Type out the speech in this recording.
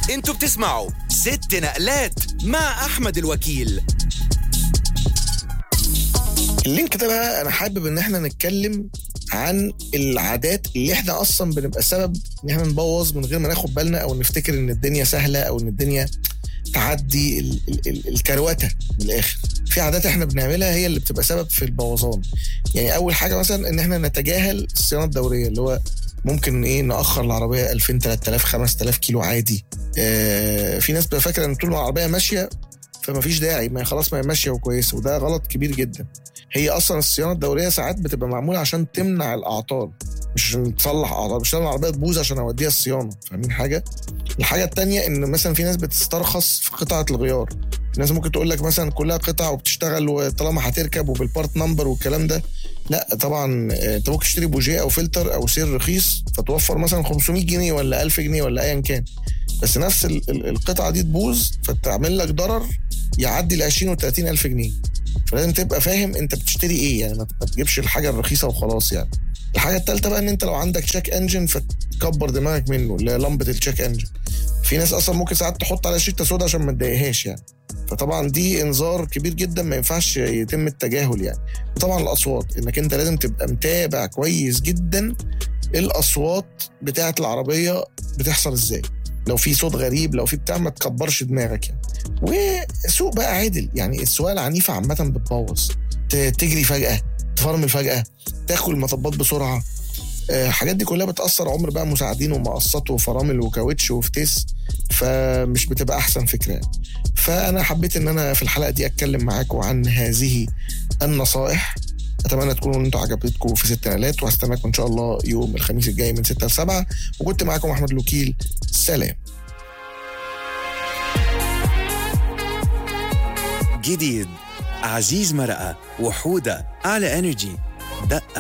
انتوا بتسمعوا ست نقلات مع احمد الوكيل اللينك ده بقى انا حابب ان احنا نتكلم عن العادات اللي احنا اصلا بنبقى سبب ان احنا نبوظ من غير ما ناخد بالنا او نفتكر ان الدنيا سهله او ان الدنيا تعدي ال- ال- ال- الكروته من الاخر في عادات احنا بنعملها هي اللي بتبقى سبب في البوظان يعني اول حاجه مثلا ان احنا نتجاهل الصيانه الدوريه اللي هو ممكن ايه ناخر العربيه 2000 3000 5000 كيلو عادي آه في ناس بتبقى فاكره ان طول ما العربيه ماشيه فما فيش داعي ما هي خلاص ما هي ماشيه وكويسه وده غلط كبير جدا هي اصلا الصيانه الدوريه ساعات بتبقى معموله عشان تمنع الاعطال مش عشان تصلح اعطال مش لازم العربيه تبوظ عشان اوديها الصيانه فاهمين حاجه الحاجه التانية ان مثلا في ناس بتسترخص في قطعه الغيار في ناس ممكن تقول لك مثلا كلها قطع وبتشتغل وطالما هتركب وبالبارت نمبر والكلام ده لا طبعا آه، انت ممكن تشتري بوجيه او فلتر او سير رخيص فتوفر مثلا 500 جنيه ولا 1000 جنيه ولا ايا كان بس نفس ال- ال- القطعه دي تبوظ فتعمل لك ضرر يعدي ال 20 و 30 الف جنيه فلازم تبقى فاهم انت بتشتري ايه يعني ما ما تجيبش الحاجه الرخيصه وخلاص يعني الحاجه الثالثه بقى ان انت لو عندك تشيك انجن فتكبر دماغك منه اللي هي لمبه التشيك انجن في ناس اصلا ممكن ساعات تحط على شيته سودا عشان ما تضايقهاش يعني فطبعا دي انذار كبير جدا ما ينفعش يتم التجاهل يعني وطبعا الاصوات انك انت لازم تبقى متابع كويس جدا الاصوات بتاعه العربيه بتحصل ازاي لو في صوت غريب لو في بتاع ما تكبرش دماغك يعني وسوق بقى عادل يعني السواقه العنيفه عامه بتبوظ ت- تجري فجاه تفرمل فجاه تاكل مطبات بسرعه آه، الحاجات دي كلها بتاثر عمر بقى مساعدين ومقصات وفرامل وكاوتش وفتيس فمش بتبقى احسن فكره يعني. فانا حبيت ان انا في الحلقه دي اتكلم معاكم عن هذه النصائح اتمنى تكونوا انتوا عجبتكم في ست نقلات وهستناكم ان شاء الله يوم الخميس الجاي من 6 ل 7 وكنت معاكم احمد الوكيل سلام جديد عزيز مرقه وحوده على انرجي دقه